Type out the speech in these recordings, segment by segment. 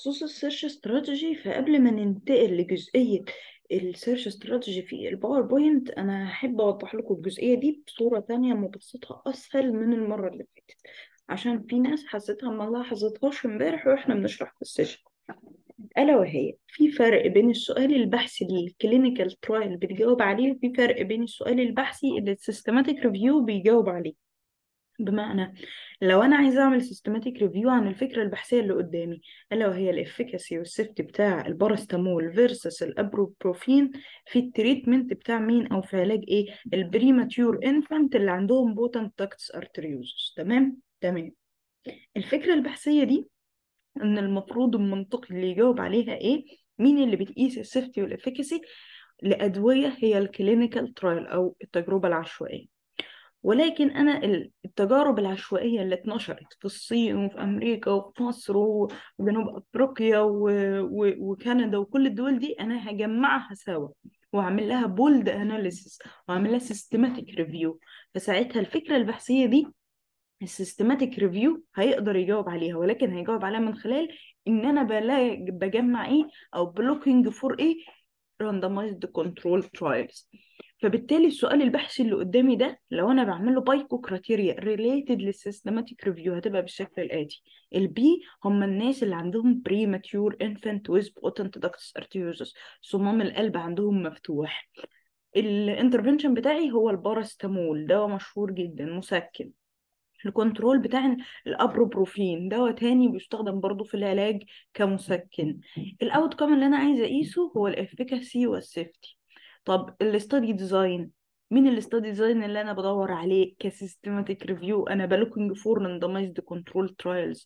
بخصوص السيرش استراتيجي فقبل ما ننتقل لجزئية السيرش استراتيجي في الباوربوينت أنا هحب أوضح لكم الجزئية دي بصورة تانية مبسطة أسهل من المرة اللي فاتت عشان في ناس حسيتها ما لاحظتهاش امبارح واحنا بنشرح في السيشن ألا وهي في فرق بين السؤال البحثي اللي الكلينيكال ترايل بتجاوب عليه وفي فرق بين السؤال البحثي اللي السيستماتيك ريفيو بيجاوب عليه بمعنى لو انا عايزه اعمل سيستماتيك ريفيو عن الفكره البحثيه اللي قدامي الا وهي الافيكاسي والسيفتي بتاع الباراستامول فيرسس الابروبروفين في التريتمنت بتاع مين او في علاج ايه البريماتيور انفانت اللي عندهم بوتنت تاكتس ارتريوزس تمام تمام الفكره البحثيه دي ان المفروض المنطقي اللي يجاوب عليها ايه مين اللي بتقيس السيفتي والافيكاسي لادويه هي الكلينيكال ترايل او التجربه العشوائيه ولكن أنا التجارب العشوائية اللي اتنشرت في الصين وفي أمريكا وفي مصر وجنوب أفريقيا و... و... وكندا وكل الدول دي أنا هجمعها سوا وأعمل لها بولد أناليسيس وأعمل لها سيستماتيك ريفيو فساعتها الفكرة البحثية دي السيستماتيك ريفيو هيقدر يجاوب عليها ولكن هيجاوب عليها من خلال ان انا بلا بجمع ايه او بلوكينج فور ايه randomized control trials فبالتالي السؤال البحثي اللي قدامي ده لو انا بعمل له بايكو كرايتيريا ريليتد للسيستماتيك ريفيو هتبقى بالشكل الاتي البي هم الناس اللي عندهم بريماتيور انفانت ويز بوتنت داكتس ارتيوزس صمام القلب عندهم مفتوح الانترفنشن بتاعي هو الباراستامول دواء مشهور جدا مسكن الكنترول بتاع الابروبروفين دواء تاني بيستخدم برضو في العلاج كمسكن الاوت كام اللي انا عايزه اقيسه هو الافيكاسي والسيفتي طب الاستادي ديزاين مين الاستادي ديزاين اللي انا بدور عليه كسيستماتيك ريفيو انا بلوكينج فور راندمايزد كنترول ترايلز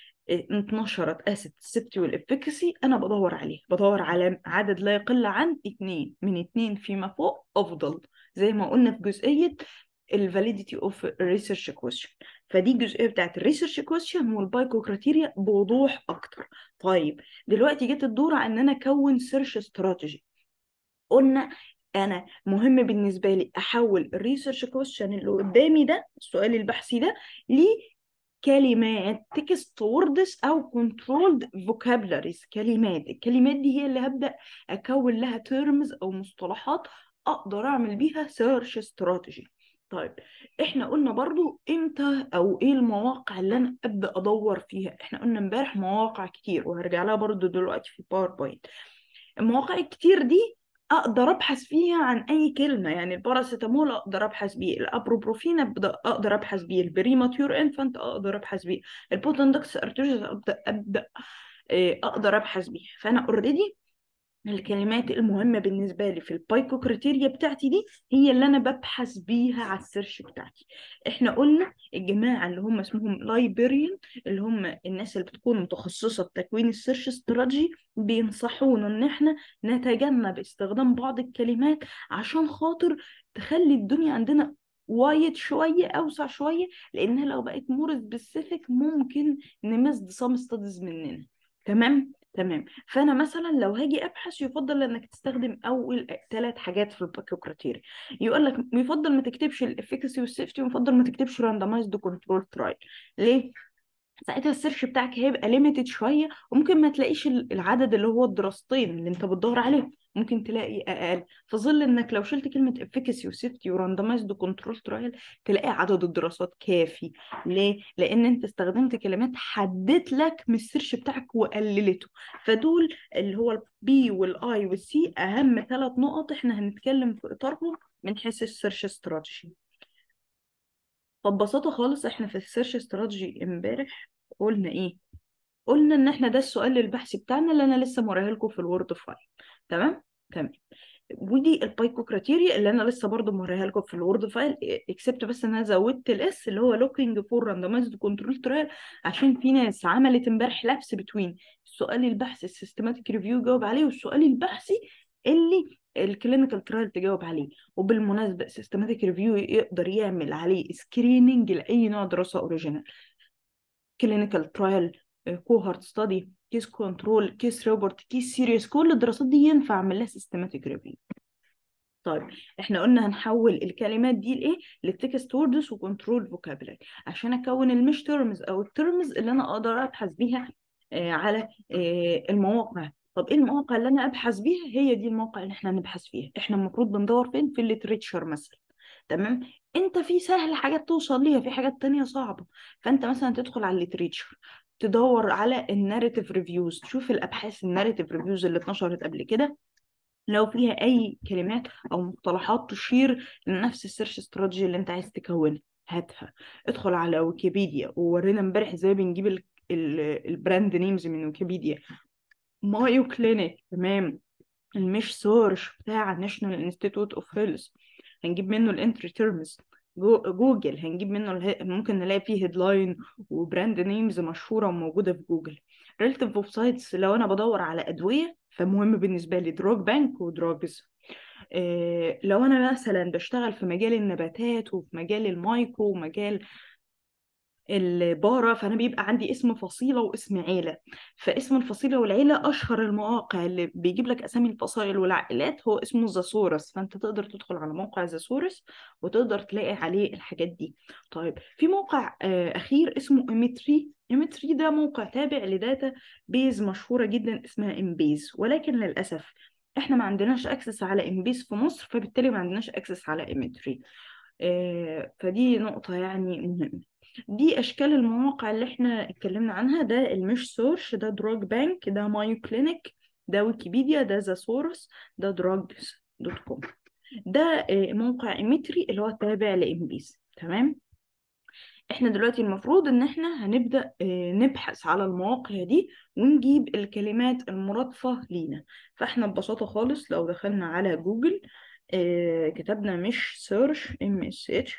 اتنشرت اسيد السيفتي والافيكاسي انا بدور عليه بدور على عدد لا يقل عن اتنين من اتنين فيما فوق افضل زي ما قلنا في جزئيه الفاليديتي اوف ريسيرش كويشن فدي الجزئيه بتاعت الريسيرش كويشن والبايكو كريتيريا بوضوح اكتر طيب دلوقتي جت الدور على ان انا اكون سيرش استراتيجي قلنا انا مهم بالنسبه لي احول الريسيرش كويشن اللي قدامي ده السؤال البحثي ده لكلمات تكست ووردز او كنترولد فوكابلريز كلمات الكلمات دي هي اللي هبدا اكون لها تيرمز او مصطلحات اقدر اعمل بيها سيرش استراتيجي طيب احنا قلنا برضو امتى او ايه المواقع اللي انا ابدا ادور فيها احنا قلنا امبارح مواقع كتير وهرجع لها برضو دلوقتي في باوربوينت المواقع الكتير دي اقدر ابحث فيها عن اي كلمه يعني الباراسيتامول اقدر ابحث بيه الابروبروفين ابدا اقدر ابحث بيه البريماتيور انفانت اقدر ابحث بيه البوتندكس ارتوجيس ابدا ابدا اقدر ابحث بيه فانا اوريدي الكلمات المهمة بالنسبة لي في البايكو كريتيريا بتاعتي دي هي اللي أنا ببحث بيها على السيرش بتاعتي إحنا قلنا الجماعة اللي هم اسمهم لايبريان اللي هم الناس اللي بتكون متخصصة في تكوين السيرش استراتيجي بينصحونا إن إحنا نتجنب استخدام بعض الكلمات عشان خاطر تخلي الدنيا عندنا وايد شوية أوسع شوية لأنها لو بقت مور سبيسيفيك ممكن نمس سام ستاديز مننا تمام تمام فانا مثلا لو هاجي ابحث يفضل انك تستخدم اول ثلاث حاجات في الباكيو كريتيريا يقول لك يفضل ما تكتبش الافيكاسي والسيفتي ويفضل ما تكتبش راندمايزد كنترول ترايل ليه ساعتها السيرش بتاعك هيبقى ليميتد شويه وممكن ما تلاقيش العدد اللي هو الدراستين اللي انت بتدور عليهم ممكن تلاقي اقل في ظل انك لو شلت كلمه افيكاسي وسيفتي وراندمايزد كنترول ترايل تلاقي عدد الدراسات كافي ليه لان انت استخدمت كلمات حددت لك من السيرش بتاعك وقللته فدول اللي هو البي والاي والسي اهم ثلاث نقط احنا هنتكلم في اطارهم من حيث السيرش استراتيجي فببساطة خالص احنا في السيرش استراتيجي امبارح قلنا ايه قلنا ان احنا ده السؤال البحثي بتاعنا اللي انا لسه موريها لكم في الوورد فايل تمام تمام ودي البايكو كريتيريا اللي انا لسه برضو موريها لكم في الوورد فايل اكسبت بس ان انا زودت الاس اللي هو لوكينج فور راندمايزد كنترول ترايل عشان في ناس عملت امبارح لابس بتوين السؤال البحثي السيستماتيك ريفيو جاوب عليه والسؤال البحثي اللي الكلينيكال ترايل تجاوب عليه وبالمناسبه السيستماتيك ريفيو يقدر يعمل عليه سكريننج لاي نوع دراسه اوريجينال كلينيكال ترايل كوهورت ستادي كيس كنترول كيس ريبورت كيس سيريس كل الدراسات دي ينفع اعمل لها سيستماتيك ريفيو طيب احنا قلنا هنحول الكلمات دي لايه للتكست ووردز وكنترول فوكابولاري عشان اكون المش تيرمز او الترمز اللي انا اقدر ابحث بيها آه، على آه، المواقع طب ايه المواقع اللي انا ابحث بيها هي دي المواقع اللي احنا نبحث فيها احنا المفروض بندور فين في الليتريتشر مثلا تمام انت في سهل حاجات توصل ليها في حاجات تانية صعبة فانت مثلا تدخل على الليتريتشر تدور على الناريتيف ريفيوز تشوف الابحاث الناريتيف ريفيوز اللي اتنشرت قبل كده لو فيها اي كلمات او مصطلحات تشير لنفس السيرش استراتيجي اللي انت عايز تكونها هاتها ادخل على ويكيبيديا وورينا امبارح ازاي بنجيب ال- ال- البراند نيمز من ويكيبيديا مايو كلينيك تمام المش سيرش بتاع ناشونال انستيتوت اوف هيلث هنجيب منه الانتري تيرمز جوجل هنجيب منه اله... ممكن نلاقي فيه هيدلاين وبراند نيمز مشهورة وموجودة في جوجل ريليتيف ويب سايتس لو انا بدور على ادوية فمهم بالنسبة لي دراج بانك ودراجز إيه لو انا مثلا بشتغل في مجال النباتات وفي مجال المايكرو ومجال البارة فأنا بيبقى عندي اسم فصيلة واسم عيلة فاسم الفصيلة والعيلة أشهر المواقع اللي بيجيب لك أسامي الفصائل والعائلات هو اسمه زاسورس فأنت تقدر تدخل على موقع زاسورس وتقدر تلاقي عليه الحاجات دي طيب في موقع آه، أخير اسمه إيمتري إيمتري ده موقع تابع لداتا بيز مشهورة جدا اسمها إمبيز ولكن للأسف احنا ما عندناش اكسس على امبيز في مصر فبالتالي ما عندناش اكسس على ايمتري آه، فدي نقطة يعني مهمة دي اشكال المواقع اللي احنا اتكلمنا عنها ده المش سورش ده دراج بانك ده مايو كلينيك ده ويكيبيديا ده زاسورس ده دراجز دوت كوم ده آه، موقع ايمتري اللي هو تابع لامبيز تمام احنا دلوقتي المفروض ان احنا هنبدأ آه، نبحث على المواقع دي ونجيب الكلمات المرادفة لينا فاحنا ببساطة خالص لو دخلنا على جوجل آه، كتبنا مش سيرش ام اس اتش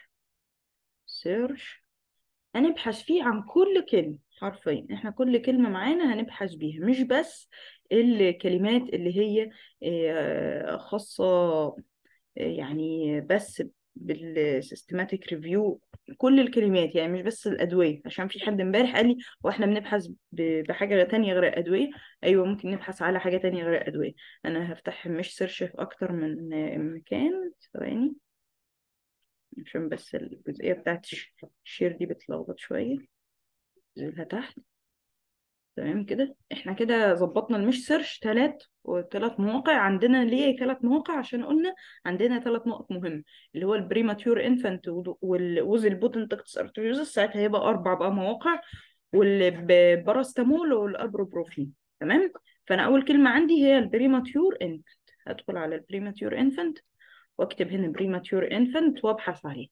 سيرش هنبحث فيه عن كل كلمة حرفيا احنا كل كلمة معانا هنبحث بيها مش بس الكلمات اللي هي آه، خاصة آه، يعني بس بالسيستماتيك ريفيو كل الكلمات يعني مش بس الأدوية عشان في حد امبارح قال لي واحنا بنبحث ب- بحاجة تانية غير الأدوية أيوة ممكن نبحث على حاجة تانية غير الأدوية أنا هفتح مش سيرش في أكتر من آه، مكان ثواني عشان بس الجزئية بتاعت الش- الشير دي بتلخبط شوية ننزلها تحت تمام كده احنا كده ظبطنا المش سيرش تلات وثلاث مواقع عندنا ليه ثلاث مواقع عشان قلنا عندنا ثلاث نقط مهمة اللي هو البريماتيور انفانت والوز البوتنتكتس ارتريوزس ساعتها هيبقى اربع بقى مواقع والباراستامول والابروبروفين تمام فانا اول كلمة عندي هي البريماتيور انفانت هدخل على البريماتيور انفانت واكتب هنا بريماتيور انفانت وابحث عليه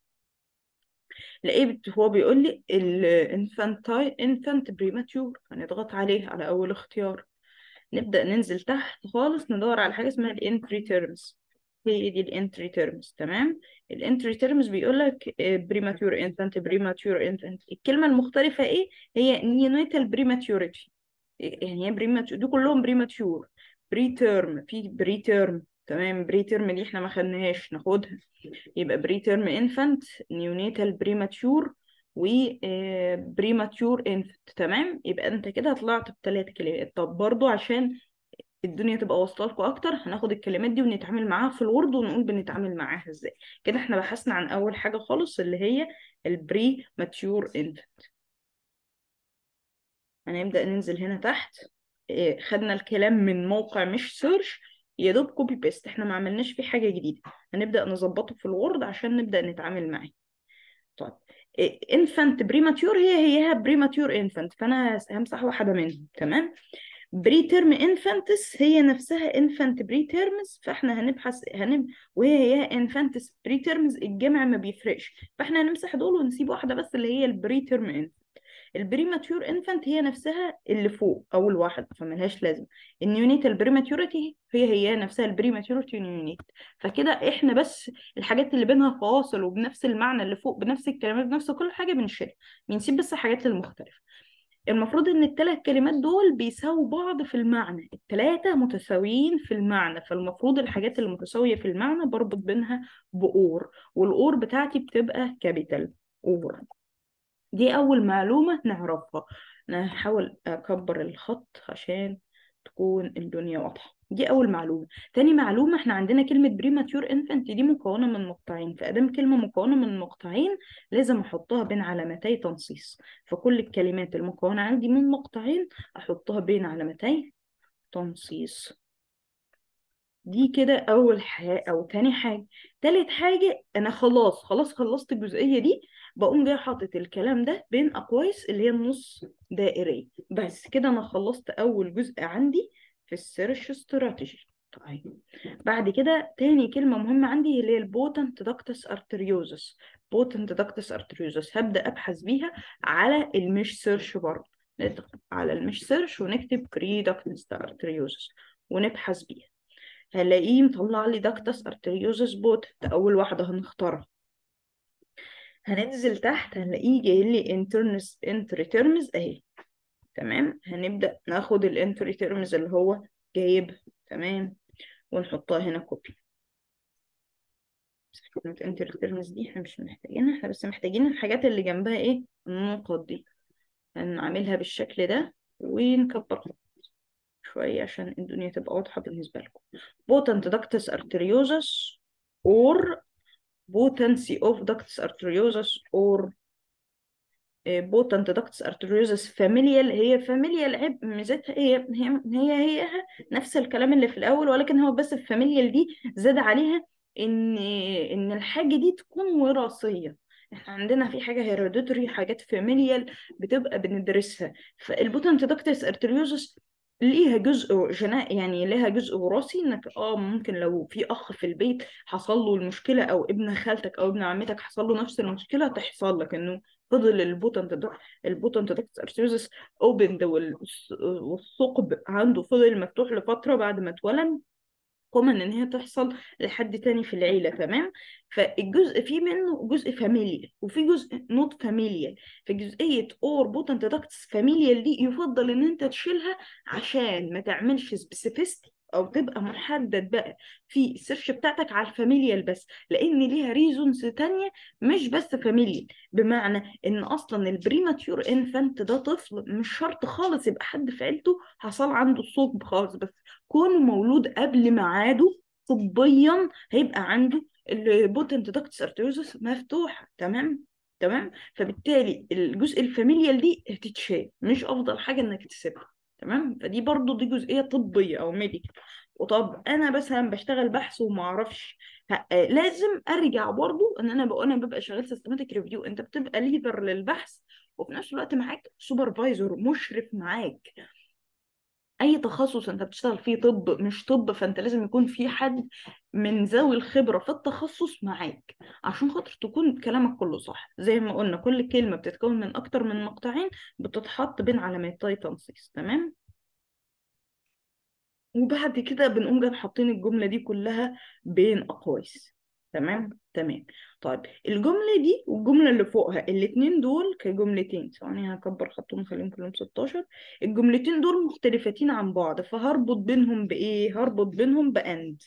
لقيت هو بيقول لي الانفانتاي انفانت بريماتيور هنضغط عليه على اول اختيار نبدأ ننزل تحت خالص ندور على حاجة اسمها الانتري تيرمز هي دي الانتري تيرمز تمام الانتري تيرمز بيقول لك بريماتيور انفانت بريماتيور انفانت الكلمة المختلفة ايه هي نيونيتال بريماتيوريتي يعني هي بريماتيور دي كلهم بريماتيور بري تيرم في بري تيرم تمام بري تيرم دي احنا ما خدناهاش ناخدها يبقى بري تيرم انفانت نيونيتال بريماتيور و بريماتيور انفانت تمام يبقى انت كده طلعت بثلاث كلمات طب برضو عشان الدنيا تبقى واصله لكم اكتر هناخد الكلمات دي ونتعامل معاها في الوورد ونقول بنتعامل معاها ازاي كده احنا بحثنا عن اول حاجه خالص اللي هي البري ماتيور انفانت هنبدأ ننزل هنا تحت إيه، خدنا الكلام من موقع مش سيرش يا دوب كوبي بيست احنا ما عملناش فيه حاجة جديدة هنبدأ نظبطه في الوورد عشان نبدأ نتعامل معاه طيب انفانت بريماتيور هي هيها بريماتيور انفانت فانا همسح واحدة منهم تمام بري تيرم انفانتس هي نفسها انفانت بري تيرمز فاحنا هنبحث هنب وهي هي انفانتس بري تيرمز الجمع ما بيفرقش فاحنا هنمسح دول ونسيب واحدة بس اللي هي البري تيرم انفانت البريماتيور انفانت هي نفسها اللي فوق اول واحده فملهاش لازمه النيونيت البريماتيوريتي هي هي نفسها البريماتيوريتي نيونيت فكده احنا بس الحاجات اللي بينها فواصل وبنفس المعنى اللي فوق بنفس الكلمات بنفس كل حاجه بنشيلها بنسيب بس الحاجات المختلفه المفروض ان الثلاث كلمات دول بيساووا بعض في المعنى الثلاثه متساويين في المعنى فالمفروض الحاجات اللي متساويه في المعنى بربط بينها بأور والأور بتاعتي بتبقى كابيتال أور دي أول معلومة نعرفها أنا هحاول أكبر الخط عشان تكون الدنيا واضحة دي اول معلومه تاني معلومه احنا عندنا كلمه بريماتيور انفانت دي مكونه من مقطعين فادام كلمه مكونه من مقطعين لازم احطها بين علامتي تنصيص فكل الكلمات المكونه عندي من مقطعين احطها بين علامتي تنصيص دي كده اول حاجه او تاني حاجه تالت حاجه انا خلاص خلاص خلصت الجزئيه دي بقوم جاي حاطط الكلام ده بين اقواس اللي هي النص دائريه بس كده انا خلصت اول جزء عندي في السيرش استراتيجي طيب بعد كده تاني كلمه مهمه عندي اللي هي البوتنت داكتس ارتريوزس بوتنت داكتس ارتريوزس هبدا ابحث بيها على المش سيرش برضه ندخل على المش سيرش ونكتب كري داكتس ارتريوزس ونبحث بيها هلاقيه مطلع لي داكتس ارتريوزس بوت ده اول واحده هنختارها هننزل تحت هنلاقيه جاي لي انترنس انتري تيرمز اهي تمام هنبدا ناخد الانتري تيرمز اللي هو جايبها تمام ونحطها هنا كوبي كلمة انتري تيرمز دي احنا مش محتاجينها احنا بس محتاجين الحاجات اللي جنبها ايه النقط دي هنعملها بالشكل ده ونكبر شوية عشان الدنيا تبقى واضحة بالنسبة لكم potent ductus arteriosus or potency of ductus arteriosus or potent ductus arteriosus familial هي familial عيب ميزتها هي هي هي هي نفس الكلام اللي في الأول ولكن هو بس الفاميليال دي زاد عليها إن إن الحاجة دي تكون وراثية احنا عندنا في حاجة هيروديتري حاجات فاميليال بتبقى بندرسها فالبوتنت داكتس ارتريوزس ليها جزء جنا يعني ليها جزء وراثي انك اه ممكن لو في اخ في البيت حصل له المشكله او ابن خالتك او ابن عمتك حصل له نفس المشكله تحصل لك انه فضل البوتنت ده البوتنت داكتس ارتريوزس اوبند والثقب عنده فضل مفتوح لفتره بعد ما اتولد كومن ان هي تحصل لحد تاني في العيله تمام فالجزء فيه منه جزء فاميليال وفي جزء نوت فاميليال في جزئيه اور بوتنت داكتس فاميليال دي يفضل ان انت تشيلها عشان ما تعملش سبيسيفيستي او تبقى محدد بقى في السيرش بتاعتك على الفاميليال بس لان ليها ريزونز تانية مش بس فاميليال بمعنى ان اصلا البريماتيور انفانت ده طفل مش شرط خالص يبقى حد في عيلته حصل عنده ثقب خالص بس كونه مولود قبل ميعاده طبيا هيبقى عنده البوتنت داكتس ارتيوزس مفتوحه تمام تمام فبالتالي الجزء الفاميليال دي هتتشال مش افضل حاجه انك تسيبها تمام فدي برضو دي جزئيه طبيه او ميديكال وطب انا مثلا بشتغل بحث وما اعرفش لازم ارجع برضو ان انا بقى انا ببقى شغال سيستماتيك ريفيو انت بتبقى ليدر للبحث وفي نفس الوقت معاك سوبرفايزر مشرف معاك اي تخصص انت بتشتغل فيه طب مش طب فانت لازم يكون في حد من ذوي الخبره في التخصص معاك عشان خاطر تكون كلامك كله صح زي ما قلنا كل كلمه بتتكون من اكتر من مقطعين بتتحط بين علامتي تنصيص تمام وبعد كده بنقوم جاي حاطين الجمله دي كلها بين اقواس تمام تمام طيب الجمله دي والجمله اللي فوقها الاتنين دول كجملتين ثواني هكبر خطهم خليهم كلهم 16 الجملتين دول مختلفتين عن بعض فهربط بينهم بايه هربط بينهم باند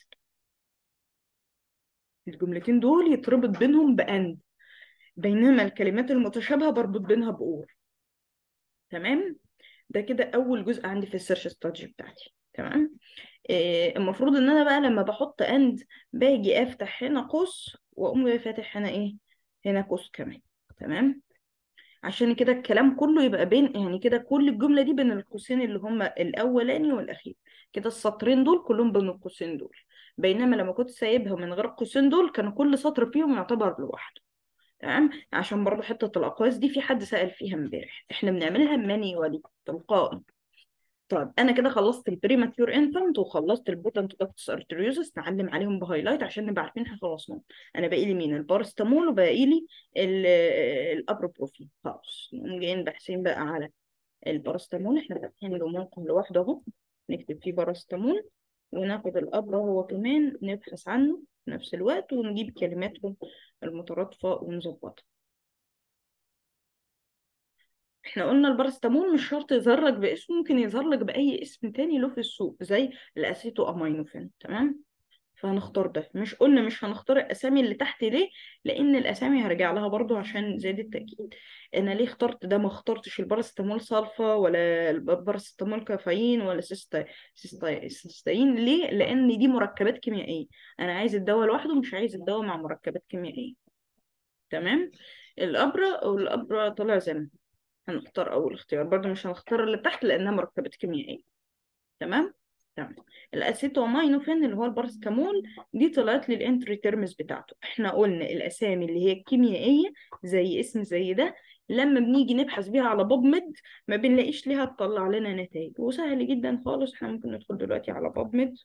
الجملتين دول يتربط بينهم باند بينما الكلمات المتشابهه بربط بينها بأور تمام ده كده اول جزء عندي في السيرش استراتيجي بتاعتي تمام إيه المفروض ان انا بقى لما بحط اند باجي افتح هنا قوس واقوم جاي فاتح هنا ايه هنا قوس كمان تمام عشان كده الكلام كله يبقى بين يعني كده كل الجمله دي بين القوسين اللي هما الاولاني والاخير كده السطرين دول كلهم بين القوسين دول بينما لما كنت سايبها من غير القوسين دول كان كل سطر فيهم يعتبر لوحده تمام عشان برضه حته الاقواس دي في حد سأل فيها امبارح احنا بنعملها مانيوالي تلقائي طيب انا كده خلصت البريماتيور انفانت وخلصت البوتنت داكتس ارتريوزس نعلم عليهم بهايلايت عشان نبقى عارفين احنا خلصناهم انا باقي لي مين البارستامول وباقي لي الابروبروفين خلاص نقوم جايين باحثين بقى على البارستامول احنا فاتحين له موقع لوحده اهو نكتب فيه بارستامول وناخد الابرة هو كمان نبحث عنه في نفس الوقت ونجيب كلماتهم المترادفة ونظبطها احنا قلنا البارستامول مش شرط يظهر لك باسم ممكن يظهر لك باي اسم تاني له في السوق زي الاسيتو امينوفين تمام فهنختار ده مش قلنا مش هنختار الاسامي اللي تحت ليه لان الاسامي هرجع لها برضو عشان زيادة التاكيد انا ليه اخترت ده ما اخترتش الباراسيتامول صلفة ولا الباراسيتامول كافيين ولا سيستا سيستا سيستاين ليه لان دي مركبات كيميائيه انا عايز الدواء لوحده مش عايز الدواء مع مركبات كيميائيه تمام الابره او الابره طلع زي ما هنختار اول اختيار برضو مش هنختار اللي تحت لانها مركبات كيميائيه تمام تمام الاسيتوامينوفين اللي هو البارستامول دي طلعت لي الانتري تيرمز بتاعته احنا قلنا الاسامي اللي هي الكيميائيه زي اسم زي ده لما بنيجي نبحث بيها على باب ميد ما بنلاقيش ليها تطلع لنا نتائج وسهل جدا خالص احنا ممكن ندخل دلوقتي على باب ميد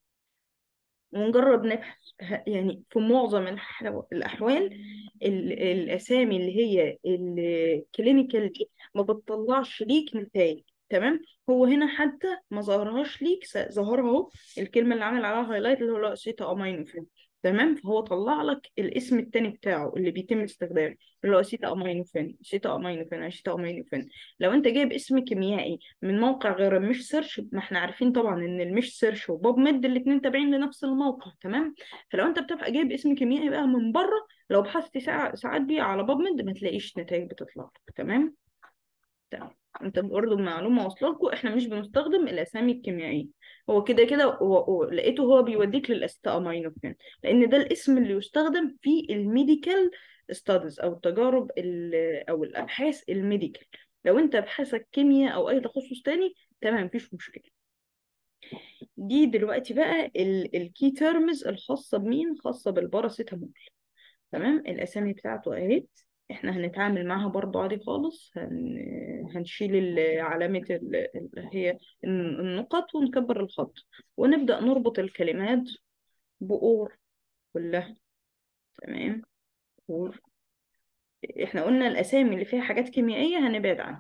ونجرب نبحث ه- يعني في معظم الح- الأحوال ال- الأسامي اللي هي الكلينيكال دي ما بتطلعش ليك نتائج تمام هو هنا حتى ما ظهرهاش ليك س- ظهرها اهو الكلمة اللي عامل عليها هايلايت اللي هو سيتا أمينوفين تمام فهو طلع لك الاسم التاني بتاعه اللي بيتم استخدامه اللي هو سيتا أمينوفين سيتا أمينوفين أو سيتا أمينوفين لو انت جايب اسم كيميائي من موقع غير مش سيرش ما احنا عارفين طبعا ان المش سيرش وباب ميد الاتنين تابعين لنفس الموقع تمام فلو انت بتبقى جايب اسم كيميائي بقى من بره لو بحثت ساعة ساعات بيه على باب ميد ما تلاقيش نتائج بتطلع لك تمام تمام انت برضه المعلومة واصله لكم احنا مش بنستخدم الاسامي الكيميائية هو كده كده هو- هو- لقيته هو بيوديك للاستامينوفين لان ده الاسم اللي يستخدم في الميديكال ستاديز او التجارب ال- او الابحاث الميديكال لو انت ابحاثك كيمياء او اي تخصص تاني تمام مفيش مشكلة دي دلوقتي بقى الكي تيرمز الخاصة بمين خاصة بالباراسيتامول تمام الأسامي بتاعته اهي احنا هنتعامل معاها برضو عادي خالص هن... هنشيل ال- علامة ال- اللي هي الن- النقط ونكبر الخط ونبدأ نربط الكلمات بأور كلها تمام أور احنا قلنا الأسامي اللي فيها حاجات كيميائية هنبعد عنها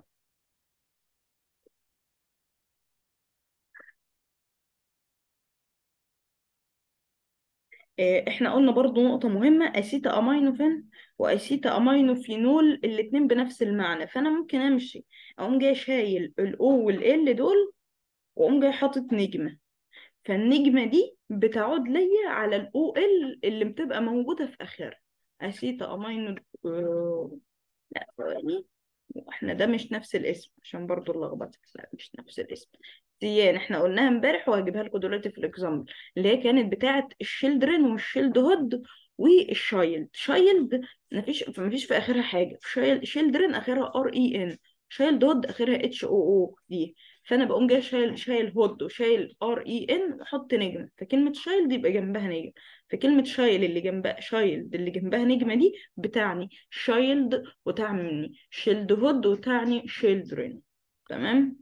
آه، احنا قلنا برضو نقطة مهمة أسيتا أمينوفين وأسيتا أمينوفينول الاتنين بنفس المعنى فأنا ممكن أمشي أقوم جاي شايل الأو والإل دول وأقوم جاي حاطط نجمة فالنجمة دي بتعود ليا على الأو إل اللي بتبقى موجودة في آخرها أسيتا أمينو آه، لا ثواني احنا ده مش نفس الاسم عشان برضو اللخبطة لا مش نفس الاسم ديان احنا قلناها امبارح وهجيبها لكم دلوقتي في الاكزامبل اللي هي كانت بتاعة الشيلدرن والشيلد هود والشايلد شايلد مفيش مفيش في اخرها حاجة شايلد شيلدرن اخرها ار اي ان شايلد هود اخرها اتش او او دي فانا بقوم جاي شايل شايل هود وشايل ار اي ان واحط نجمة فكلمة شايلد يبقى جنبها نجمة فكلمة شايل اللي جنبها شايلد اللي جنبها نجمة دي بتعني شايلد وتعني شيلد هود وتعني شيلدرن تمام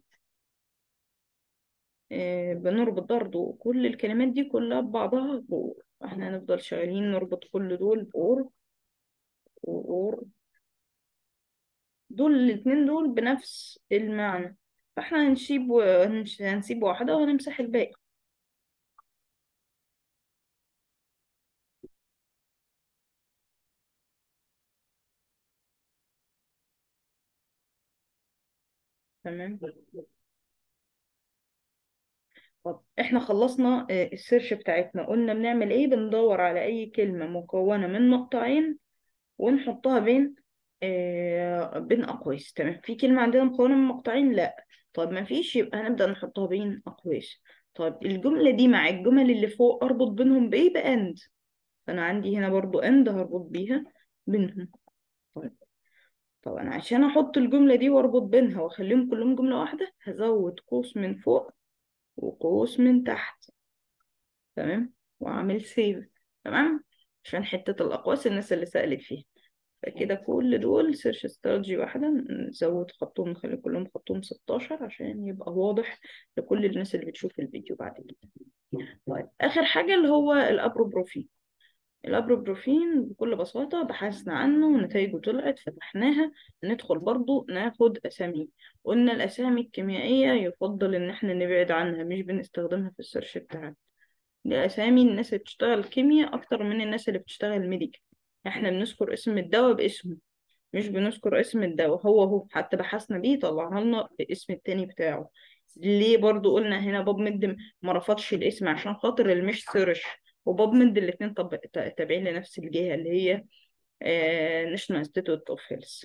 آه بنربط برضو كل الكلمات دي كلها ببعضها بأور احنا هنفضل شغالين نربط كل دول بأور وأور دول الاتنين دول بنفس المعنى فاحنا هنسيب و... هنش- هنسيب واحدة وهنمسح الباقي تمام طب احنا خلصنا آه، السيرش بتاعتنا قلنا بنعمل ايه بندور على اي كلمة مكونة من مقطعين ونحطها بين آه بين أقواس تمام في كلمة عندنا مكونة من مقطعين لا طب ما فيش يبقى هنبدأ نحطها بين أقواس طب الجملة دي مع الجمل اللي فوق أربط بينهم بإيه بأند فأنا عندي هنا برضو أند هربط بيها بينهم طيب طبعا عشان أحط الجملة دي وأربط بينها وأخليهم كلهم جملة واحدة هزود قوس من فوق وقوس من تحت تمام وأعمل سيف تمام عشان حتة الأقواس الناس اللي سألت فيها فكده كل دول سيرش استراتيجي واحدة نزود خطهم نخلي كلهم خطهم 16 عشان يبقى واضح لكل الناس اللي بتشوف الفيديو بعد كده طيب آخر حاجة اللي هو الأبروبروفين الأبروبروفين بكل بساطة بحثنا عنه ونتائجه طلعت فتحناها ندخل برضو ناخد أسامي قلنا الأسامي الكيميائية يفضل إن احنا نبعد عنها مش بنستخدمها في السيرش بتاعنا دي أسامي الناس اللي بتشتغل كيمياء أكتر من الناس اللي بتشتغل ميديكال احنا بنذكر اسم الدواء باسمه مش بنذكر اسم الدواء هو هو حتى بحثنا بيه طلعنا لنا الاسم التاني بتاعه ليه برضو قلنا هنا باب مد ما رفضش الاسم عشان خاطر المش سيرش وباب ميد الاتنين طب... تا- تابعين لنفس الجهة اللي هي ناشونال انستيتوت اوف هيلث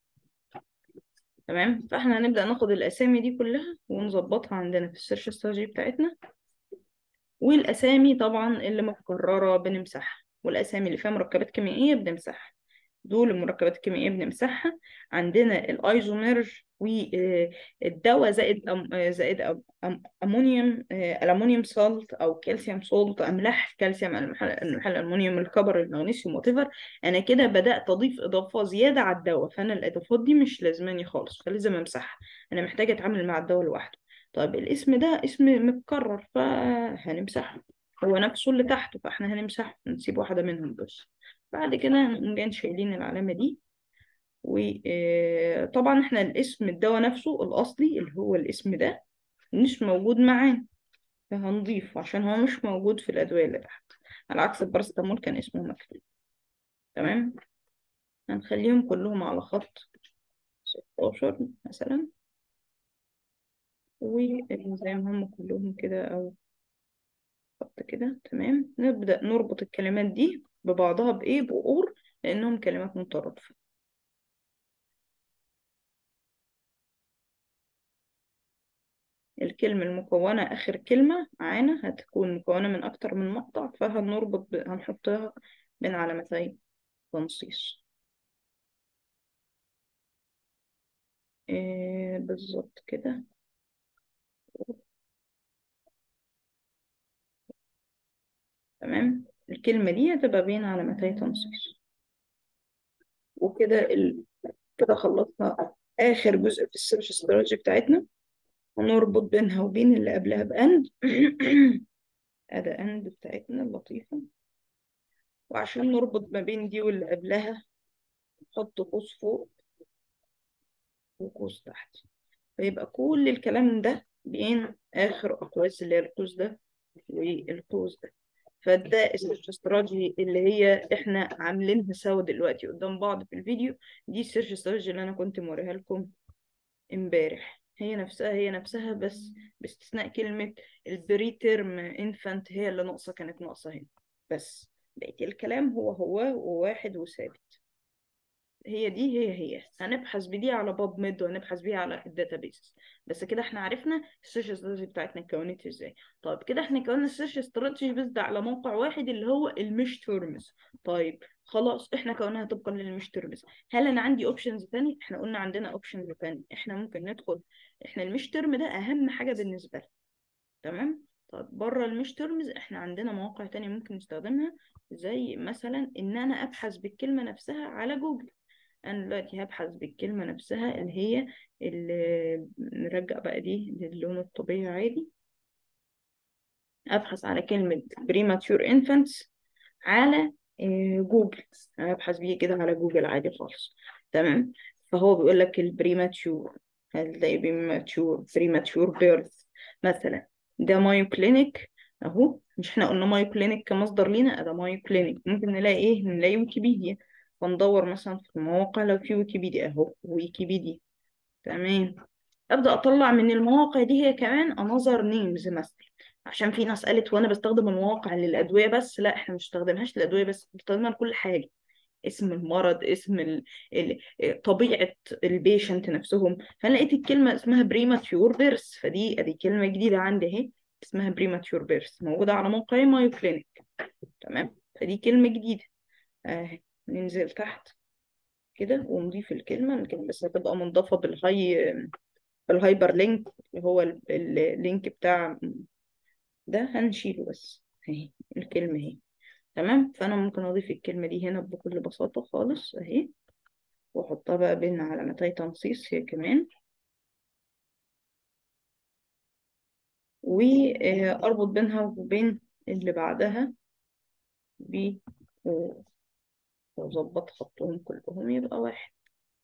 تمام فاحنا هنبدأ ناخد الأسامي دي كلها ونظبطها عندنا في السيرش استراتيجي بتاعتنا والأسامي طبعا اللي متكررة بنمسحها والأسامي اللي فيها مركبات كيميائية بنمسحها دول المركبات الكيميائية بنمسحها عندنا الايزوميرج والدواء زائد أم زائد أم أم أمونيوم آه، الأمونيوم سولت أو كالسيوم سولت أملاح كالسيوم الملح الملح الألمونيوم الكبر المغنيسيوم واتيفر أنا كده بدأت أضيف إضافة زيادة على الدواء فأنا الإضافات دي مش لازماني خالص فلازم أمسحها أنا محتاجة أتعامل مع الدواء لوحده طيب الاسم ده اسم متكرر فهنمسحه هو نفسه اللي تحته فاحنا هنمسحه نسيب واحدة منهم بس بعد كده هنقوم جايين شايلين العلامة دي وطبعا احنا الاسم الدواء نفسه الأصلي اللي هو الاسم ده مش موجود معانا فهنضيفه عشان هو مش موجود في الأدوية اللي تحت على عكس الباراسيتامول كان اسمه مكتوب تمام هنخليهم كلهم على خط 16 مثلا وزي ما هم كلهم كده أو خط كده تمام نبدأ نربط الكلمات دي ببعضها بإيه بأور لأنهم كلمات مترادفة الكلمة المكونة آخر كلمة معانا هتكون مكونة من أكتر من مقطع فهنربط ب... هنحطها بين علامتين تنصيص إيه بالظبط كده تمام الكلمة دي هتبقى بين علامتي تنصيص وكده ال... كده خلصنا آخر جزء في السيرش استراتيجي بتاعتنا هنربط بينها وبين اللي قبلها بأند أدي أند بتاعتنا اللطيفة وعشان نربط ما بين دي واللي قبلها نحط قوس فوق وقوس تحت فيبقى كل الكلام ده بين آخر أقواس اللي هي القوس ده والقوس ده فده السيرش استراتيجي اللي هي احنا عاملينها سوا دلوقتي قدام بعض في الفيديو دي السيرش استراتيجي اللي انا كنت موريها لكم امبارح هي نفسها هي نفسها بس باستثناء كلمة البري تيرم انفانت هي اللي ناقصة كانت ناقصة هنا بس بقية الكلام هو هو وواحد وثابت هي دي هي هي هنبحث بدي على باب ميد وهنبحث بيها على الداتابيس بس كده احنا عرفنا السيرش استراتيجي بتاعتنا اتكونت ازاي طيب كده احنا كوننا السيرش استراتيجي بس ده على موقع واحد اللي هو المش تيرمز طيب خلاص احنا كوناها طبقا للمش تيرمز هل انا عندي اوبشنز تاني احنا قلنا عندنا اوبشنز تاني احنا ممكن ندخل احنا المش تيرم ده اهم حاجة بالنسبة لنا تمام طيب بره المش تيرمز احنا عندنا مواقع تانية ممكن نستخدمها زي مثلا ان انا ابحث بالكلمة نفسها على جوجل انا دلوقتي هبحث بالكلمة نفسها اللي هي اللي نرجع بقى دي للون الطبيعي عادي ابحث على كلمة premature infants على آه، جوجل انا ابحث بيه كده على جوجل عادي خالص تمام فهو بيقول لك البريماتشور هتلاقي بريماتشور بريماتشور بيرث مثلا ده مايو كلينيك اهو مش احنا قلنا مايو كلينيك كمصدر لينا ده مايو كلينيك ممكن نلاقي ايه نلاقي ويكيبيديا فندور مثلا في المواقع لو في ويكيبيديا اهو ويكيبيديا تمام ابدا اطلع من المواقع دي هي كمان انظر نيمز مثلا عشان في ناس قالت وانا بستخدم المواقع للادويه بس لا احنا مش بنستخدمهاش للادويه بس بنستخدمها لكل حاجه اسم المرض اسم ال... ال... طبيعه البيشنت نفسهم فانا لقيت الكلمه اسمها بريماتيور بيرث فدي ادي كلمه جديده عندي اهي اسمها بريماتيور بيرث موجوده على موقع مايو كلينيك تمام فدي كلمه جديده آه. ننزل تحت كده ونضيف الكلمه الكلمه بس هتبقى منضافه بالهاي بالهايبر لينك اللي هو ال- ال- اللينك بتاع ده هنشيله بس اهي الكلمة اهي تمام فأنا ممكن أضيف الكلمة دي هنا بكل بساطة خالص اهي وأحطها بقى بين علامتي تنصيص هي كمان وأربط بينها وبين اللي بعدها ب و- وأظبط خطهم كلهم يبقى واحد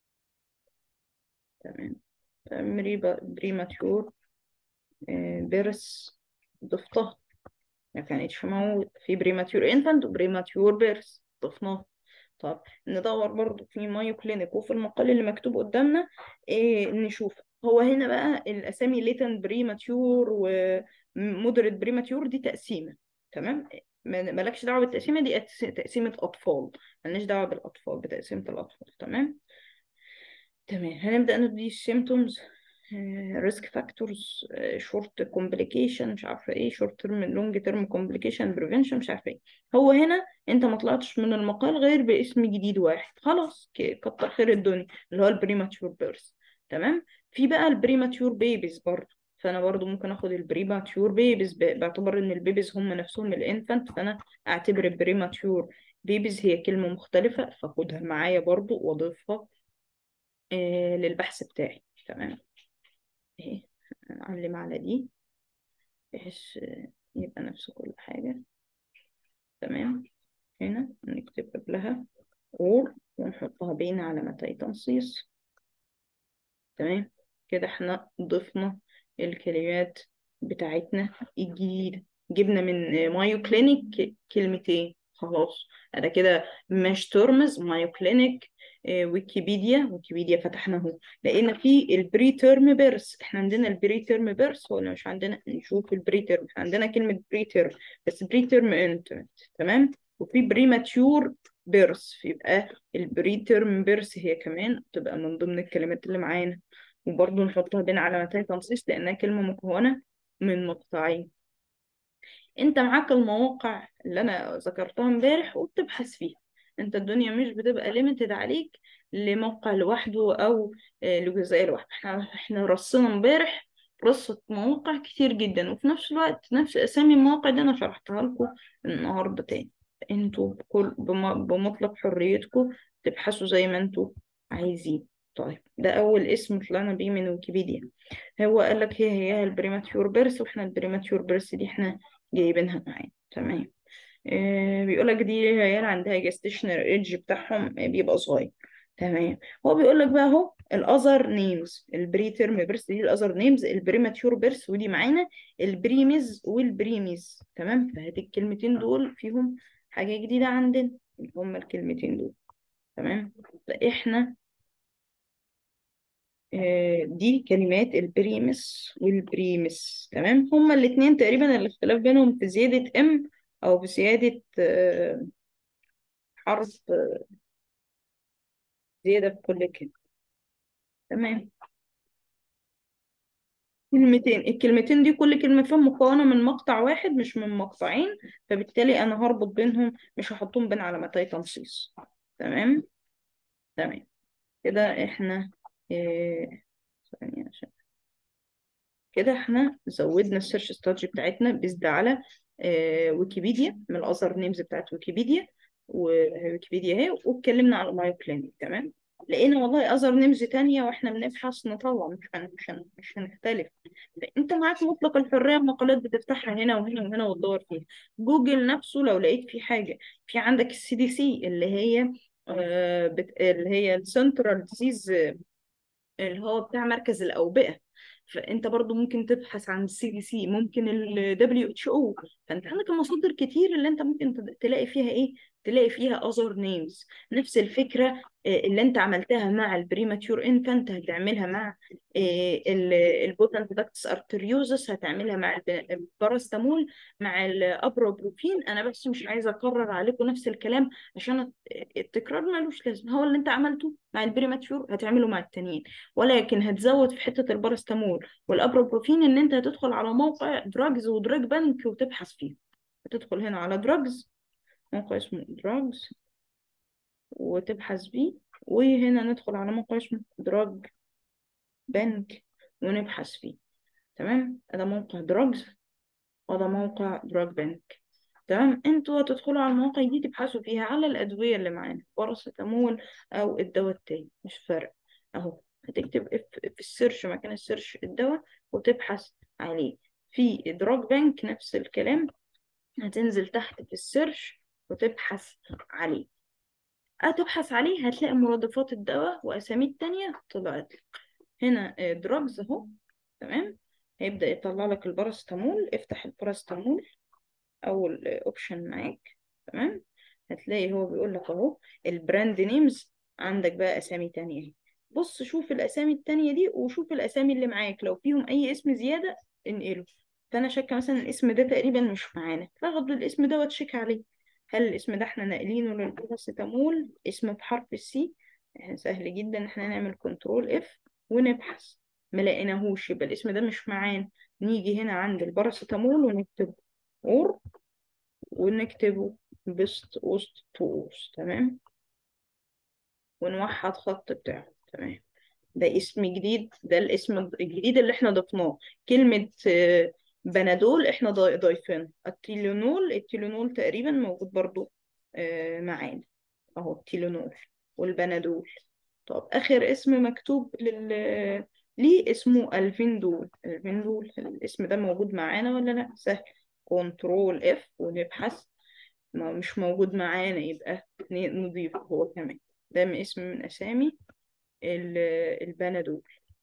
تمام بريماتيور بيرس ضفتها ما كانتش موجود في بريماتيور انفانت وبريماتيور بيرس ضفناها طب ندور برضو في مايو كلينيك وفي المقال اللي مكتوب قدامنا إيه نشوف هو هنا بقى الاسامي ليتن بريماتيور ومودريت بريماتيور دي تقسيمه تمام ما- مالكش دعوة بالتقسيمة دي أتس- تقسيمة أطفال مالناش دعوة بالأطفال بتقسيمة الأطفال تمام تمام هنبدأ ندي symptoms ريسك فاكتورز شورت كومبليكيشن مش عارفه ايه شورت تيرم لونج تيرم كومبليكيشن بريفنشن مش عارفه ايه هو هنا انت ما طلعتش من المقال غير باسم جديد واحد خلاص ك- كتر خير الدنيا اللي هو البريماتيور بيرث تمام في بقى البريماتيور بيبيز برضه فانا برضو ممكن اخد البريماتيور بيبيز باعتبار ان البيبيز هم نفسهم الانفانت فانا اعتبر البريماتيور بيبيز هي كلمة مختلفة فاخدها معايا برضو واضيفها آه للبحث بتاعي تمام اهي نعلم على دي بحيث يبقى نفس كل حاجة تمام هنا نكتب قبلها اور ونحطها بين علامتي تنصيص تمام كده احنا ضفنا الكلمات بتاعتنا الجديدة جبنا من مايو كلينيك كلمتين خلاص انا كده مش ترمز مايو كلينيك آه، ويكيبيديا ويكيبيديا فتحناه لقينا في البري تيرم بيرس احنا عندنا البري تيرم بيرس ولا مش عندنا نشوف البري تيرم احنا عندنا كلمة بري تيرم بس بري تيرم انترنت تمام وفي بري ماتيور بيرس يبقى البري تيرم بيرس هي كمان تبقى من ضمن الكلمات اللي معانا وبرضه نحطها بين علامتي تنصيص لأنها كلمة مكونة من مقطعين انت معاك المواقع اللي انا ذكرتها امبارح وبتبحث فيها انت الدنيا مش بتبقى ليميتد عليك لموقع لوحده او آه، لجزئية لوحده احنا احنا رصينا امبارح رصة مواقع كتير جدا وفي نفس الوقت نفس اسامي المواقع دي انا شرحتها لكم النهارده تاني انتوا بكل بم- بمطلق حريتكم تبحثوا زي ما انتوا عايزين طيب ده اول اسم طلعنا بيه من ويكيبيديا هو قال لك هي هي البريماتيور بيرث واحنا البريماتيور بيرث دي احنا جايبينها معانا تمام آه بيقول لك دي عيال عندها جستيشنال ايدج بتاعهم بيبقى صغير تمام هو بيقول لك بقى اهو الاذر نيمز البري تيرم بيرث دي الاذر نيمز البريماتيور بيرث ودي معانا البريميز والبريميز تمام فهات الكلمتين دول فيهم حاجة جديدة عندنا اللي هما الكلمتين دول تمام فاحنا آه، دي كلمات البريمس والبريمس تمام هما الاتنين تقريبا الاختلاف بينهم في زيادة ام او بزيادة آه، حرف آه، زيادة في كل كلمة تمام كلمتين الكلمتين دي كل كلمة فيهم مكونة من مقطع واحد مش من مقطعين فبالتالي انا هربط بينهم مش هحطهم بين علامتي تنصيص تمام تمام كده احنا آه، ثانية عشان كده احنا زودنا السيرش ستراتيجي بتاعتنا بيزد على آه، ويكيبيديا من الاذر نيمز بتاعت ويكيبيديا وويكيبيديا اهي واتكلمنا على مايو كلينيك تمام لقينا والله اذر نيمز تانية واحنا بنبحث نطلع مش هن مش هن مش هنختلف انت معاك مطلق الحريه المقالات بتفتحها هنا وهنا وهنا وتدور فيها جوجل نفسه لو لقيت في حاجه في عندك السي دي سي اللي هي آه، بت... اللي هي السنترال ديزيز اللي هو بتاع مركز الأوبئة فأنت برضو ممكن تبحث عن السي دي سي ممكن ال WHO فأنت عندك المصادر كتير اللي أنت ممكن تد- تلاقي فيها إيه تلاقي فيها other names نفس الفكرة آه، اللي أنت عملتها مع البريماتيور infant هتعملها مع البوتنت داكتس ارتريوزس هتعملها مع الب- الباراستامول مع الابروبروفين انا بس مش عايزه اكرر عليكم نفس الكلام عشان التكرار ملوش لازمه هو اللي انت عملته مع البريماتيور هتعمله مع التانيين ولكن هتزود في حته الباراستامول والابروبروفين ان انت هتدخل على موقع دراجز ودراج بانك وتبحث فيه هتدخل هنا على دراجز موقع اسمه دراجز وتبحث بيه وهنا ندخل على موقع اسمه دراج بانك ونبحث فيه تمام ده موقع دراجز وده موقع دراج بانك تمام انتوا هتدخلوا على المواقع دي تبحثوا فيها على الأدوية اللي معانا باراسيتامول أو الدواء التاني مش فارق أهو هتكتب اف في السيرش مكان السيرش الدواء وتبحث عليه في دراج بانك نفس الكلام هتنزل تحت في السيرش وتبحث عليه هتبحث عليه هتلاقي مرادفات الدواء وأساميه التانية طلعت لك هنا دراجز اهو تمام هيبدأ يطلع لك الباراسيتامول افتح الباراسيتامول اول اوبشن معاك تمام هتلاقي هو بيقول لك اهو البراند نيمز عندك بقى اسامي تانية اهي بص شوف الاسامي التانية دي وشوف الاسامي اللي معاك لو فيهم اي اسم زيادة انقله فانا شاكه مثلا الاسم ده تقريبا مش معانا فاخد الاسم ده واتشيك عليه هل الاسم ده احنا ناقلينه للباراسيتامول اسم بحرف السي احنا سهل جدا ان احنا نعمل كنترول اف ونبحث ما لقيناهوش يبقى الاسم ده مش معانا نيجي هنا عند الباراسيتامول ونكتبه اور ونكتبه بست وسط توس تمام ونوحد خط بتاعه تمام ده اسم جديد ده الاسم الجديد اللي احنا ضفناه كلمة آه، بنادول احنا ضاي- ضايفينها التيلينول التيلينول تقريبا موجود برضو آه، معانا اهو التيلينول والبنادول طب اخر اسم مكتوب لل ليه اسمه الفيندول الفيندول الاسم ده موجود معانا ولا لا سهل كنترول اف ونبحث ما مش موجود معانا يبقى ن- نضيفه هو كمان ده من اسم من اسامي ال- البنادول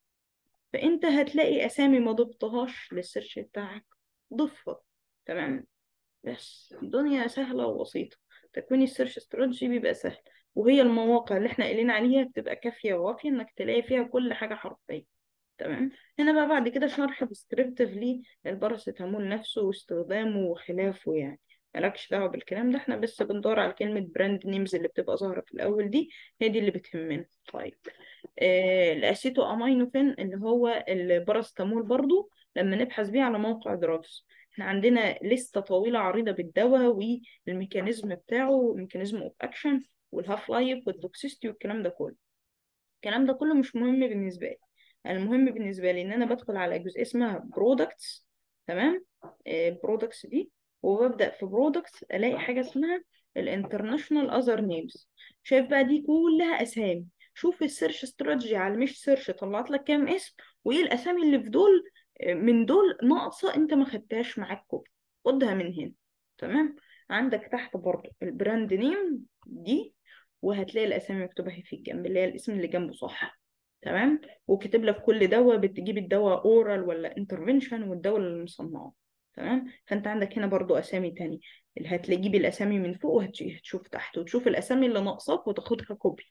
فانت هتلاقي اسامي ما ضفتهاش للسيرش بتاعك ضفها تمام بس الدنيا سهلة وبسيطة تكوين السيرش استراتيجي بيبقى سهل وهي المواقع اللي احنا قايلين عليها بتبقى كافية ووافية انك تلاقي فيها كل حاجة حرفيا تمام هنا بقى بعد كده شرح ديسكريبتيف للباراسيتامول نفسه واستخدامه وخلافه يعني مالكش دعوة بالكلام ده احنا بس بندور على كلمة براند نيمز اللي بتبقى ظاهرة في الأول دي هي دي اللي بتهمنا طيب آه الأسيتو أمينوفين اللي هو الباراسيتامول برضو لما نبحث بيه على موقع دراجز احنا عندنا لستة طويلة عريضة بالدواء والميكانيزم بتاعه والميكانيزم اوف اكشن والهاف لايف والتوكسيستي والكلام ده كله الكلام ده كله مش مهم بالنسبة لي المهم بالنسبة لي ان انا بدخل على جزء اسمها برودكتس تمام برودكتس دي وببدأ في برودكتس الاقي حاجة اسمها الانترناشونال اذر نيمز شايف بقى دي كلها اسامي شوف السيرش استراتيجي على مش سيرش طلعت لك كام اسم وايه الاسامي اللي في دول آه، من دول ناقصة انت ما خدتهاش معاك كوبي خدها من هنا تمام عندك تحت برضه البراند نيم دي وهتلاقي الاسامي مكتوبة اهي في الجنب اللي هي الاسم اللي جنبه صح تمام وكاتب لك كل دواء بتجيب الدواء اورال ولا انترفنشن والدواء اللي مصنعه تمام فانت عندك هنا برضو اسامي تاني اللي هتلاقي الاسامي من فوق وهتشوف تحت وتشوف الاسامي اللي ناقصاك وتاخدها كوبي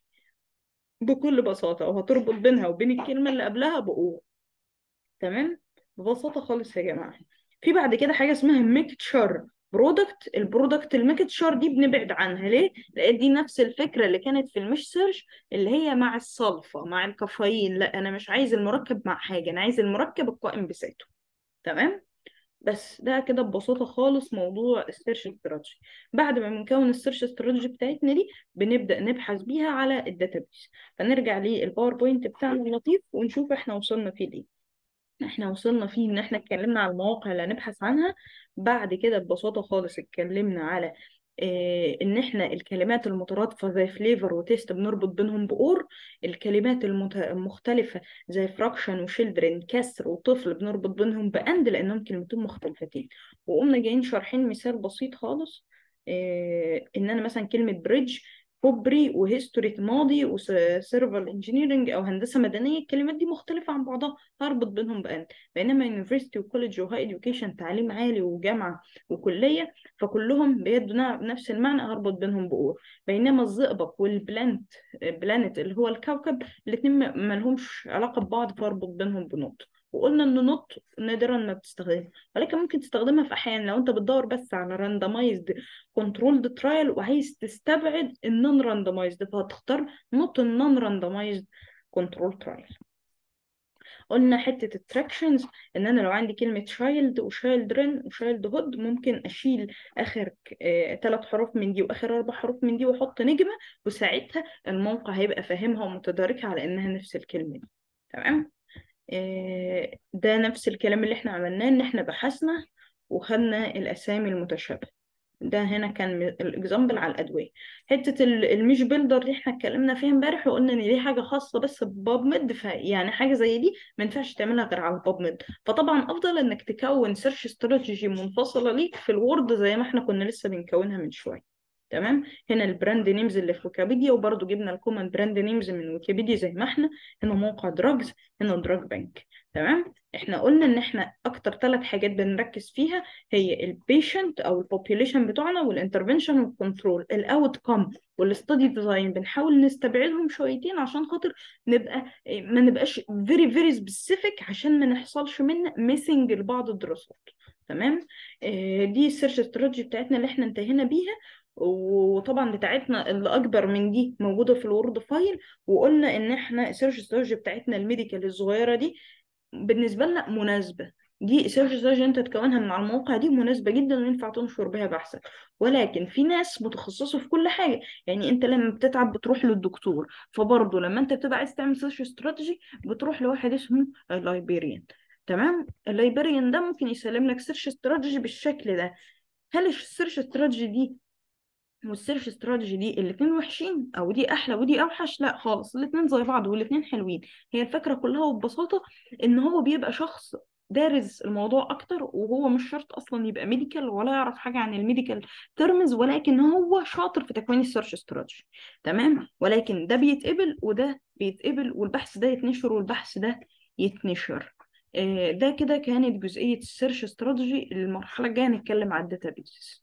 بكل بساطة وهتربط بينها وبين الكلمة اللي قبلها بأو تمام ببساطة خالص يا جماعة في بعد كده حاجة اسمها ميكتشر برودكت البرودكت الميكتشر دي بنبعد عنها ليه؟ لأن دي نفس الفكرة اللي كانت في المش سيرش اللي هي مع الصلفة مع الكافيين لا أنا مش عايز المركب مع حاجة أنا عايز المركب القائم بذاته تمام؟ بس ده كده ببساطة خالص موضوع السيرش استراتيجي بعد ما بنكون السيرش استراتيجي بتاعتنا دي بنبدأ نبحث بيها على الداتابيس فنرجع للباوربوينت بتاعنا اللطيف ونشوف احنا وصلنا فيه ليه احنا وصلنا فيه ان احنا اتكلمنا على المواقع اللي هنبحث عنها بعد كده ببساطة خالص اتكلمنا على اه ان احنا الكلمات المترادفة زي فليفر وتيست بنربط بينهم بأور الكلمات المت- المختلفة زي فراكشن وشيلدرن كسر وطفل بنربط بينهم بأند لأنهم كلمتين مختلفتين وقمنا جايين شارحين مثال بسيط خالص اه ان انا مثلا كلمة بريدج كوبري وهيستوري ماضي وسيرفر انجينيرنج او هندسه مدنيه الكلمات دي مختلفه عن بعضها هربط بينهم بأند بينما يونيفرسيتي وكوليدج وهاي اديوكيشن تعليم عالي وجامعه وكليه فكلهم بيدوا نفس المعنى هربط بينهم بأور بينما الزئبق والبلانت بلانت اللي هو الكوكب الاتنين ما ما لهمش علاقه ببعض فاربط بينهم بنوت وقلنا ان نوت نادرا ما بتستخدمها ولكن ممكن تستخدمها في احيان لو انت بتدور بس على راندمايزد كنترولد ترايل وعايز تستبعد النون راندمايزد فهتختار نوت النون راندمايزد كنترول ترايل قلنا حتة التراكشنز ان انا لو عندي كلمة child وchildren وchildhood ممكن اشيل اخر ثلاث حروف من دي واخر اربع حروف من دي واحط نجمة وساعتها الموقع هيبقى فاهمها ومتداركها على انها نفس الكلمة دي تمام آه، ده نفس الكلام اللي احنا عملناه ان احنا بحثنا وخدنا الاسامي المتشابهة ده هنا كان الاكزامبل على الادويه حته ال- الميش بيلدر دي احنا اتكلمنا فيها امبارح وقلنا ان دي حاجه خاصه بس بباب ميد فيعني حاجه زي دي ما ينفعش تعملها غير على الباب ميد فطبعا افضل انك تكون سيرش استراتيجي منفصله ليك في الوورد زي ما احنا كنا لسه بنكونها من شويه تمام هنا البراند نيمز اللي في ويكيبيديا وبرضه جبنا الكومن براند نيمز من ويكيبيديا زي ما احنا هنا موقع دراجز هنا دراج بانك تمام احنا قلنا ان احنا اكتر ثلاث حاجات بنركز فيها هي البيشنت او البوبيوليشن بتوعنا والانترفنشن والكنترول الاوت كوم والستدي ديزاين بنحاول نستبعدهم شويتين عشان خاطر نبقى ما نبقاش فيري فيري سبيسيفيك عشان ما نحصلش منا ميسنج لبعض الدراسات تمام آه، دي السيرش استراتيجي بتاعتنا اللي احنا انتهينا بيها وطبعا بتاعتنا اللي اكبر من دي موجوده في الوورد فايل وقلنا ان احنا السيرش استراتيجي بتاعتنا الميديكال الصغيره دي بالنسبه لنا مناسبه دي سيرش استراتيجي انت تكونها من على الموقع دي مناسبه جدا وينفع تنشر بها بحثك ولكن في ناس متخصصه في كل حاجه يعني انت لما بتتعب بتروح للدكتور فبرضه لما انت بتبقى عايز تعمل سيرش استراتيجي بتروح لواحد اسمه لايبيريان تمام اللايبريان ده ممكن يسلم لك سيرش استراتيجي بالشكل ده هل السيرش استراتيجي دي والسيرش استراتيجي دي الاتنين وحشين او دي احلى ودي اوحش لا خالص الاتنين زي بعض والاتنين حلوين هي الفكره كلها وببساطه ان هو بيبقى شخص دارس الموضوع اكتر وهو مش شرط اصلا يبقى ميديكال ولا يعرف حاجه عن الميديكال تيرمز ولكن هو شاطر في تكوين السيرش استراتيجي تمام ولكن ده بيتقبل وده بيتقبل والبحث ده يتنشر والبحث ده يتنشر آه، ده كده كانت جزئية السيرش استراتيجي المرحلة الجاية نتكلم على الداتابيز